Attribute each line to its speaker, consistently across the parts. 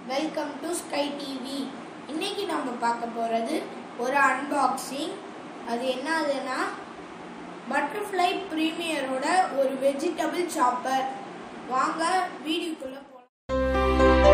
Speaker 1: welcome to sky TV இன்னைக்கு நம்ம பார்க்க போகிறது ஒரு அன்பாக்சிங் அது என்னதுன்னா பட்டர்ஃப்ளை ப்ரீமியரோட ஒரு வெஜிடபிள் சாப்பர் வாங்க வீடியோக்குள்ள போகலாம்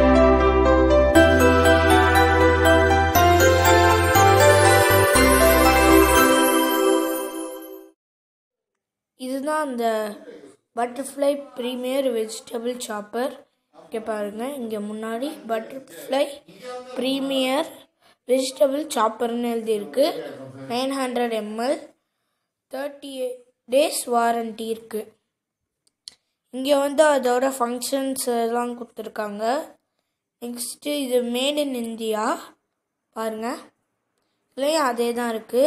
Speaker 1: இதுதான் அந்த பட்டர்ஃப்ளை ப்ரீமியர் வெஜிடபிள் சாப்பர் இங்கே பாருங்கள் இங்கே முன்னாடி பட்டர்ஃப்ளை ப்ரீமியர் வெஜிடபிள் சாப்பர்னு எழுதியிருக்கு nine hundred ML thirty days warranty இருக்குது இங்கே வந்து அதோட ஃபங்க்ஷன்ஸ் எல்லாம் கொடுத்துருக்காங்க நெக்ஸ்ட்டு இது மேட் இன் இந்தியா பாருங்கள் இதுலேயும் அதே தான் இருக்குது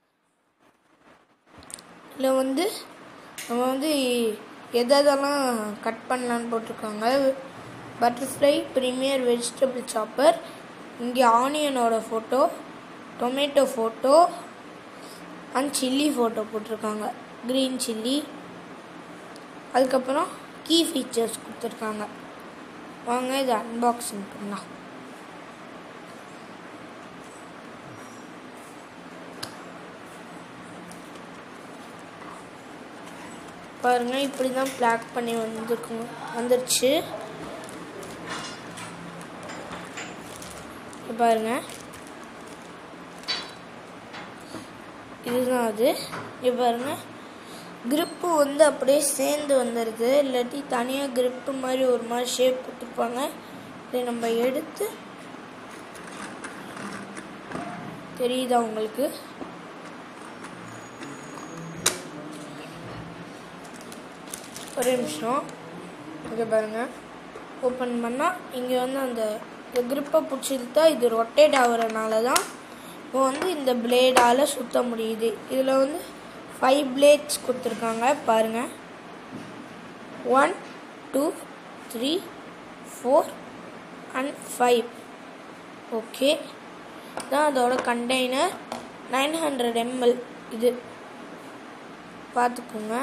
Speaker 1: இதில் வந்து நம்ம வந்து எதெல்லாம் கட் பண்ணலான்னு போட்டிருக்காங்க பட்டர்ஃப்ளை ப்ரீமியர் வெஜிடபிள் சாப்பர் இங்கே ஆனியனோட photo tomato photo and chilli photo போட்டிருக்காங்க க்ரீன் சில்லி அதுக்கப்புறம் கீ ஃபீச்சர்ஸ் கொடுத்துருக்காங்க வாங்க இதை அன்பாக்சிங் பண்ணலாம் பாருங்க இப்படி தான் பிளாக் பண்ணி வந்துருக்குங்க வந்துருச்சு இங்க பாருங்க இதுதான் அது இங்க பாருங்க கிரிப்பு வந்து அப்படியே சேர்ந்து வந்துடுது இல்லாட்டி தனியாக கிரிப்பு மாதிரி ஒரு மாதிரி ஷேப் கொடுத்துருப்பாங்க இதை நம்ம எடுத்து தெரியுதா உங்களுக்கு ஒரே நிமிஷம் இங்கே பாருங்கள் ஓப்பன் பண்ணால் இங்கே வந்து அந்த இந்த கிரிப்பை பிடிச்சிருத்தா இது ரொட்டேட் ஆகுறனால தான் இப்போ வந்து இந்த பிளேடால் சுற்ற முடியுது இதில் வந்து ஃபைவ் பிளேட்ஸ் கொடுத்துருக்காங்க பாருங்கள் one two three four and five okay தான் அதோட கண்டெய்னர் நைன் ஹண்ட்ரட் எம்எல் இது பார்த்துக்கோங்க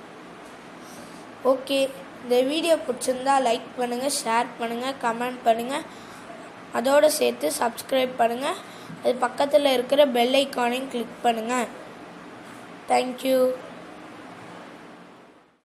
Speaker 1: ஓகே இந்த வீடியோ பிடிச்சிருந்தா லைக் பண்ணுங்கள் ஷேர் பண்ணுங்கள் கமெண்ட் பண்ணுங்கள் அதோடு சேர்த்து சப்ஸ்கிரைப் பண்ணுங்கள் அது பக்கத்தில் இருக்கிற பெல் ஐக்கானையும் கிளிக் பண்ணுங்கள் தேங்க்யூ